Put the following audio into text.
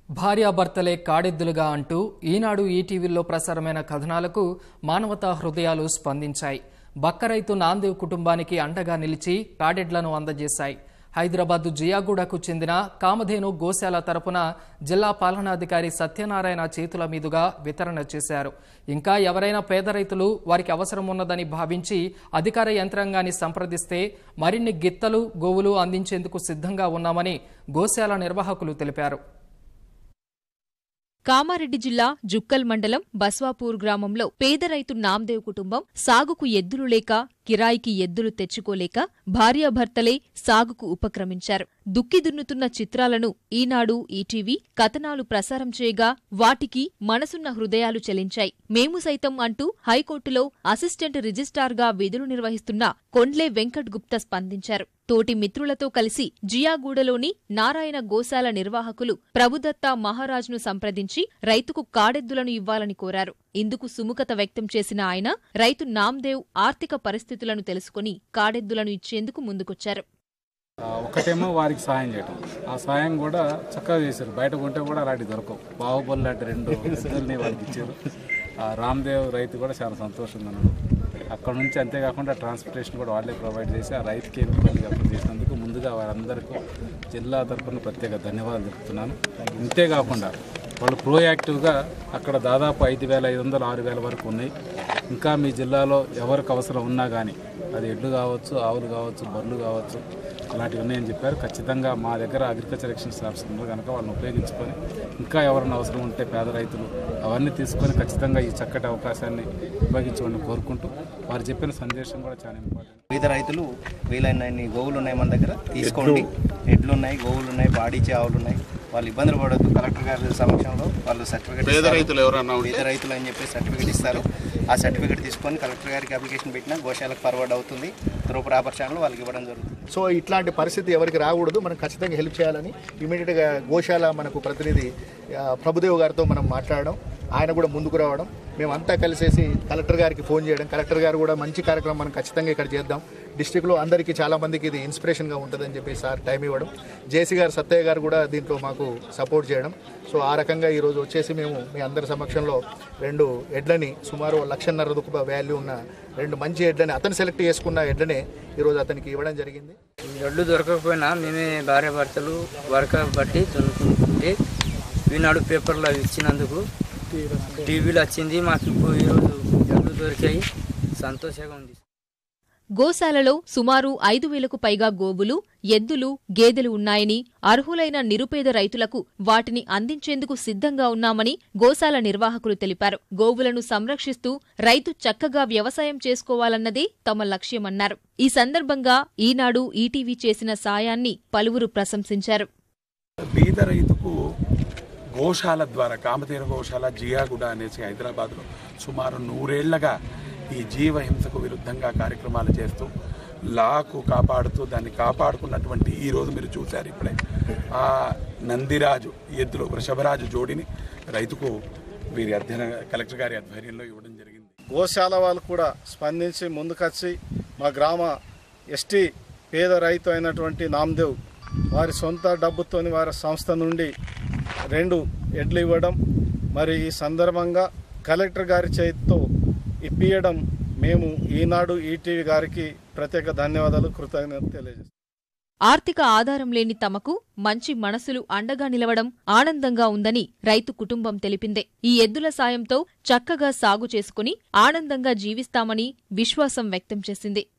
భార్యాభర్తలే కాడెద్దులుగా అంటూ ఈనాడు ఈటీవీలో ప్రసారమైన కథనాలకు మానవతా హృదయాలు స్పందించాయి బక్కరైతు నాందేవ్ కుటుంబానికి అండగా నిలిచి కాడెడ్లను అందజేశాయి హైదరాబాద్ జియాగూడకు చెందిన కామధేను గోశాల తరపున జిల్లా పాలనాధికారి సత్యనారాయణ చేతుల మీదుగా వితరణ చేశారు ఇంకా ఎవరైనా పేద రైతులు వారికి అవసరం ఉన్నదని భావించి అధికార యంత్రాంగాన్ని సంప్రదిస్తే మరిన్ని గిత్తలు గోవులు అందించేందుకు సిద్ధంగా ఉన్నామని గోశాల నిర్వాహకులు తెలిపారు కామారెడ్డి జిల్లా జుక్కల్ మండలం బస్వాపూర్ గ్రామంలో పేద రైతు నామ్దేవ్ కుటుంబం సాగుకు ఎద్దులు లేక కిరాయికి ఎద్దులు తెచ్చుకోలేక భార్యాభర్తలే సాగుకు ఉపక్రమించారు దుక్కి దున్నుతున్న చిత్రాలను ఈనాడు ఈటీవీ కథనాలు ప్రసారం చేయగా వాటికి మనసున్న హృదయాలు చెలించాయి మేము సైతం అంటూ హైకోర్టులో అసిస్టెంట్ రిజిస్ట్రార్గా విధులు నిర్వహిస్తున్న కొండ్లే వెంకట్ గుప్తా స్పందించారు తోటి మిత్రులతో కలిసి జియాగూడలోని నారాయణ గోశాల నిర్వాహకులు ప్రభుదత్త మహారాజ్ను సంప్రదించి రైతుకు కాడెద్దులను ఇవ్వాలని కోరారు ఇందుకు సుముఖత వ్యక్తం చేసిన ఆయన రైతు నామ్దేవ్ ఆర్థిక పరిస్థితులను తెలుసుకుని కాడెద్దులను ఇచ్చేందుకు ముందుకొచ్చారు ఆ, ఒకటేమో వారికి సాయం చేయటం ఆ సాయం కూడా చక్కగా చేశారు బయట కొంటే కూడా అలాంటి దొరకవు బాహుబలి లాంటి రెండు ఎద్దుల్ని వాళ్ళకి ఇచ్చారు ఆ రామ్దేవ్ రైతు కూడా చాలా సంతోషంగా ఉన్నాడు అక్కడ నుంచి అంతేకాకుండా ట్రాన్స్పోర్టేషన్ కూడా వాళ్ళే ప్రొవైడ్ చేసి ఆ రైతుకి ఏమి ఇబ్బంది కాకుండా చేసినందుకు ముందుగా వారందరికీ జిల్లా తరఫున ప్రత్యేక ధన్యవాదాలు చెప్తున్నాను ఇంతేకాకుండా వాళ్ళు ప్రోయాక్టివ్గా అక్కడ దాదాపు ఐదు వేల ఐదు వందలు ఆరు వేల వరకు ఉన్నాయి ఇంకా మీ జిల్లాలో ఎవరికి అవసరం ఉన్నా కానీ అది ఎడ్లు కావచ్చు ఆవులు కావచ్చు బర్రెలు కావచ్చు అలాంటివి ఉన్నాయని చెప్పారు ఖచ్చితంగా మా దగ్గర అగ్రికల్చర్ ఎక్స్టెన్షన్ ఆఫీసర్ ఉన్నారు కనుక వాళ్ళని ఉపయోగించుకొని ఇంకా ఎవరైనా అవసరం ఉంటే పేద రైతులు అవన్నీ తీసుకొని ఖచ్చితంగా ఈ చక్కటి అవకాశాన్ని ఉపయోగించమని కోరుకుంటూ వారు చెప్పిన సందేశం కూడా చాలా ఇంపార్టెంట్ వివిధ రైతులు వీలైనన్ని గోవులు ఉన్నాయి మన దగ్గర తీసుకోండి ఎడ్లు ఉన్నాయి గోవులు ఉన్నాయి పాడిచ్చే ఆవులు ఉన్నాయి వాళ్ళు ఇబ్బందులు పడొద్దు కలెక్టర్ గారి సమక్షంలో వాళ్ళు సర్టిఫికేట్ పేద రైతులు ఎవరన్నా పేద రైతులు అని చెప్పి సర్టిఫికేట్ ఇస్తారు ఆ సర్టిఫికేట్ తీసుకొని కలెక్టర్ గారికి అప్లికేషన్ పెట్టినా గోశాలకు ఫార్వర్డ్ అవుతుంది త్రూ ప్రాపర్ ఛానల్ వాళ్ళకి ఇవ్వడం జరుగుతుంది సో ఇట్లాంటి పరిస్థితి ఎవరికి రాకూడదు మనం ఖచ్చితంగా హెల్ప్ చేయాలని ఇమీడియట్గా గోశాల మనకు ప్రతినిధి ఆ, ప్రభుదేవ్ గారితో మనం మాట్లాడడం ఆయన కూడా ముందుకు రావడం మేమంతా కలిసేసి కలెక్టర్ గారికి ఫోన్ చేయడం కలెక్టర్ గారు కూడా మంచి కార్యక్రమం మనం ఖచ్చితంగా ఇక్కడ చేద్దాం డిస్టిక్లో అందరికీ చాలా మందికి ఇది ఇన్స్పిరేషన్గా ఉంటుందని చెప్పి సార్ టైం ఇవ్వడం జేసీ గారు సత్తయ్య గారు కూడా దీంట్లో మాకు సపోర్ట్ చేయడం సో ఆ రకంగా ఈరోజు వచ్చేసి మేము మీ అందరి సమక్షంలో రెండు ఎడ్లని సుమారు లక్షన్నర రూపాయ వాల్యూ ఉన్న రెండు మంచి ఎడ్లని అతను సెలెక్ట్ చేసుకున్న ఎడ్లనే ఈరోజు అతనికి ఇవ్వడం జరిగింది ఒడ్లు దొరకకపోయినా మేమే భార్య భర్తలు వర్క బట్టి దున్నుకుంటే ఈనాడు పేపర్లో అవి ఇచ్చినందుకు టీవీలో వచ్చింది మాకు ఇప్పుడు ఈరోజు ఒడ్లు దొరికాయి సంతోషంగా ఉంది గోశాలలో సుమారు ఐదు వేలకు పైగా గోవులు ఎద్దులు గేదెలు ఉన్నాయని అర్హులైన నిరుపేద రైతులకు వాటిని అందించేందుకు సిద్ధంగా ఉన్నామని గోశాల నిర్వాహకులు తెలిపారు గోవులను సంరక్షిస్తూ రైతు చక్కగా వ్యవసాయం చేసుకోవాలన్నదే తమ లక్ష్యమన్నారు ఈ సందర్భంగా ఈనాడు ఈటీవీ చేసిన సాయాన్ని పలువురు ప్రశంసించారు బీద రైతుకు గోశాల ద్వారా కామతీర గోశాల జియాగుడ అనేసి హైదరాబాద్లో సుమారు నూరేళ్లగా ఈ జీవహింసకు విరుద్ధంగా కార్యక్రమాలు చేస్తూ లాకు కాపాడుతూ దాన్ని కాపాడుకున్నటువంటి ఈ రోజు మీరు చూశారు ఇప్పుడే ఆ నందిరాజు ఎద్దులో వృషభరాజు జోడిని రైతుకు వీరి అధ్యయన కలెక్టర్ గారి ఆధ్వర్యంలో ఇవ్వడం జరిగింది గోశాల వాళ్ళు కూడా స్పందించి ముందుకొచ్చి మా గ్రామ ఎస్టీ పేద రైతు అయినటువంటి నామ్దేవ్ వారి సొంత డబ్బుతోని వారి సంస్థ నుండి రెండు ఎడ్లు ఇవ్వడం మరి ఈ సందర్భంగా కలెక్టర్ గారి చేతితో ఇప్పియడం మేము ఈనాడు ఈటీవీ గారికి ప్రత్యేక ధన్యవాదాలు కృతజ్ఞత తెలియజేస్తాం ఆర్థిక ఆధారం లేని తమకు మంచి మనసులు అండగా నిలవడం ఆనందంగా ఉందని రైతు కుటుంబం తెలిపిందే ఈ ఎద్దుల సాయంతో చక్కగా సాగు చేసుకుని ఆనందంగా జీవిస్తామని విశ్వాసం వ్యక్తం చేసింది